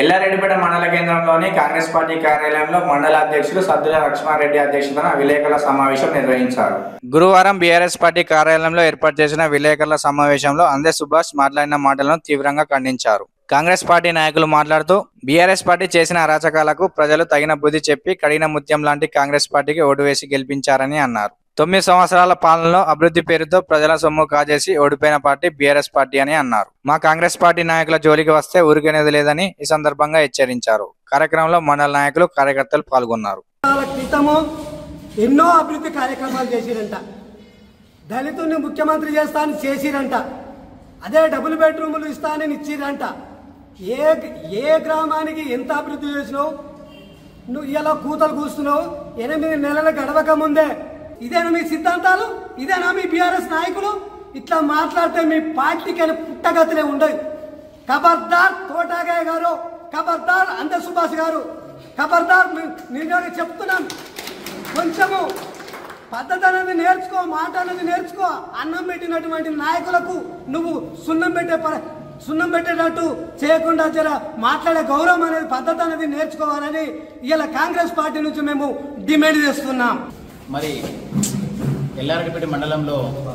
ఎల్లారెడ్డిపేట మండల కేంద్రంలోని కాంగ్రెస్ పార్టీ కార్యాలయంలో మండల అధ్యక్షులు సద్దుల లక్ష్మారెడ్డి అధ్యక్షతన విలేకరుల సమావేశం నిర్వహించారు గురువారం బీఆర్ఎస్ పార్టీ కార్యాలయంలో ఏర్పాటు చేసిన విలేకరుల సమావేశంలో అందే సుభాష్ మాట్లాడిన మాటలను తీవ్రంగా ఖండించారు కాంగ్రెస్ పార్టీ నాయకులు మాట్లాడుతూ బీఆర్ఎస్ పార్టీ చేసిన అరాచకాలకు ప్రజలు తగిన బుద్ధి చెప్పి కడిగిన ముత్యం లాంటి కాంగ్రెస్ పార్టీకి ఓటు వేసి గెలిపించారని అన్నారు తొమ్మిది సంవత్సరాల పాలనలో అభివృద్ధి పేరుతో ప్రజల సొమ్ము కాజేసి ఓడిపోయిన పార్టీ బీఆర్ఎస్ పార్టీ అని అన్నారు మా కాంగ్రెస్ పార్టీ నాయకుల జోలికి వస్తే ఊరికనేది లేదని ఈ సందర్భంగా హెచ్చరించారు కార్యక్రమంలో మండల నాయకులు కార్యకర్తలు పాల్గొన్నారు సంవత్సరాల క్రితము ఎన్నో అభివృద్ధి కార్యక్రమాలు చేసిరంట దళితుల్ని ముఖ్యమంత్రి చేస్తానని చేసిరంట అదే డబుల్ బెడ్రూములు ఇస్తానని ఇచ్చిరంట ఏ ఏ గ్రామానికి ఎంత అభివృద్ధి చేసినావు నువ్వు ఇలా కూతలు కూస్తున్నావు ఎనిమిది నెలల గడవక ముందే ఇదేనా మీ సిద్ధాంతాలు ఇదేనా మీ బీఆర్ఎస్ నాయకులు ఇట్లా మాట్లాడితే మీ పార్టీకి అని పుట్టగతిలే ఉండదు ఖబర్దార్ తోటాగాయ గారు ఖబర్దార్ అంద సుభాష్ గారు ఖబర్దార్ మీ- నేను చెప్తున్నాను కొంచెము పద్ధతి అనేది నేర్చుకో మాట అనేది నేర్చుకో అన్నం పెట్టినటువంటి నాయకులకు నువ్వు సున్నం పెట్టే ప- సున్నం పెట్టేటట్టు చేయకుండా జర మాట్లాడే గౌరవం అనేది పద్ధతి అనేది నేర్చుకోవాలని ఇలా కాంగ్రెస్ పార్టీ నుంచి మేము డిమాండ్ చేస్తున్నాం మరి ఎల్లారెడ్డిపేట మండలంలో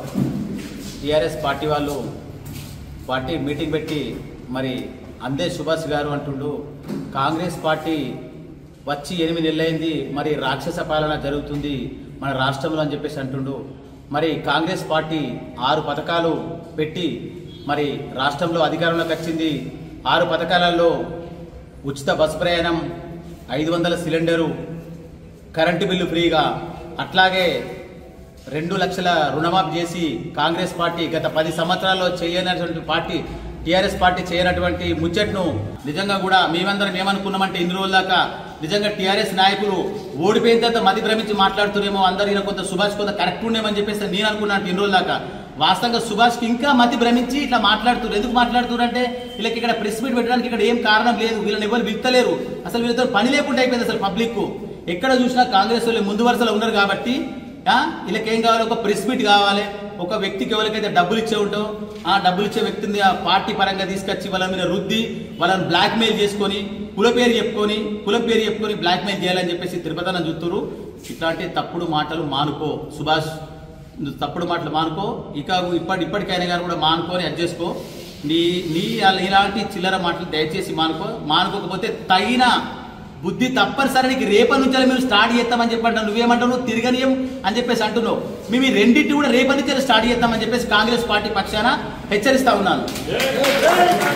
టీఆర్ఎస్ పార్టీ వాళ్ళు పార్టీ మీటింగ్ పెట్టి మరి అందే సుభాష్ గారు అంటుండు కాంగ్రెస్ పార్టీ వచ్చి ఎనిమిది నెలలైంది మరి రాక్షస పాలన జరుగుతుంది మన రాష్ట్రంలో అని చెప్పేసి అంటుండు మరి కాంగ్రెస్ పార్టీ ఆరు పథకాలు పెట్టి మరి రాష్ట్రంలో అధికారంలోకి వచ్చింది ఆరు పథకాలలో ఉచిత బస్ ప్రయాణం ఐదు వందల సిలిండరు కరెంటు బిల్లు ఫ్రీగా అట్లాగే రెండు లక్షల రుణమాఫీ చేసి కాంగ్రెస్ పార్టీ గత పది సంవత్సరాల్లో చేయనటువంటి పార్టీ టీఆర్ఎస్ పార్టీ చేయనటువంటి ముచ్చట్ను నిజంగా కూడా మేమందరం ఏమనుకున్నామంటే ఇన్ని రోజుల దాకా నిజంగా టీఆర్ఎస్ నాయకులు ఓడిపోయిన తర్వాత మతి భ్రమించి మాట్లాడుతురేమో అందరు ఈయన కొంత సుభాష్ కొంత కరెక్ట్ ఉండేమని చెప్పేసి నేను అనుకున్నాను ఇన్ని రోజుల దాకా వాస్తవంగా సుభాష్కి ఇంకా మతి భ్రమించి ఇట్లా మాట్లాడుతున్నారు ఎందుకు మాట్లాడుతున్నారు అంటే వీళ్ళకి ఇక్కడ ప్రెస్ మీట్ పెట్టడానికి ఇక్కడ ఏం కారణం లేదు వీళ్ళని ఎవరు విత్తలేరు అసలు వీళ్ళతో పని లేకుండా అయిపోయింది అసలు పబ్లిక్ ఎక్కడ చూసినా కాంగ్రెస్ వాళ్ళు ముందు వరుసలో ఉన్నారు కాబట్టి ఆ, వీళ్ళకి ఏం కావాలి ఒక ప్రెస్ మీట్ కావాలి ఒక వ్యక్తికి ఎవరికైతే డబ్బులు ఇచ్చే ఉంటాం ఆ డబ్బులు ఇచ్చే వ్యక్తిని ఆ పార్టీ పరంగా తీసుకొచ్చి వాళ్ళ మీద రుద్ది వాళ్ళని బ్లాక్ మెయిల్ చేసుకొని కుల పేరు చెప్పుకొని కులం పేరు చెప్పుకొని బ్లాక్ మెయిల్ చేయాలని చెప్పేసి తిరుపతి చూస్తున్నారు ఇట్లాంటి తప్పుడు మాటలు మానుకో సుభాష్ నువ్వు తప్పుడు మాటలు మానుకో ఇక ఇప్పటి ఇప్పటికైనా కానీ కూడా మానుకొని అది చేసుకో నీ నీ ఇలాంటి చిల్లర మాటలు దయచేసి మానుకో మానుకోకపోతే తగిన బుద్ధి తప్పనిసరి నీకు రేపటి నుంచి మేము స్టార్ట్ చేస్తామని చెప్పి అంటావు నువ్వేమంటావు నువ్వు తిరగనియం అని చెప్పేసి అంటున్నావు మేము ఈ రెండింటి కూడా రేపటి నుంచి స్టార్ట్ చేస్తామని చెప్పేసి కాంగ్రెస్ పార్టీ పక్షాన హెచ్చరిస్తా ఉన్నాను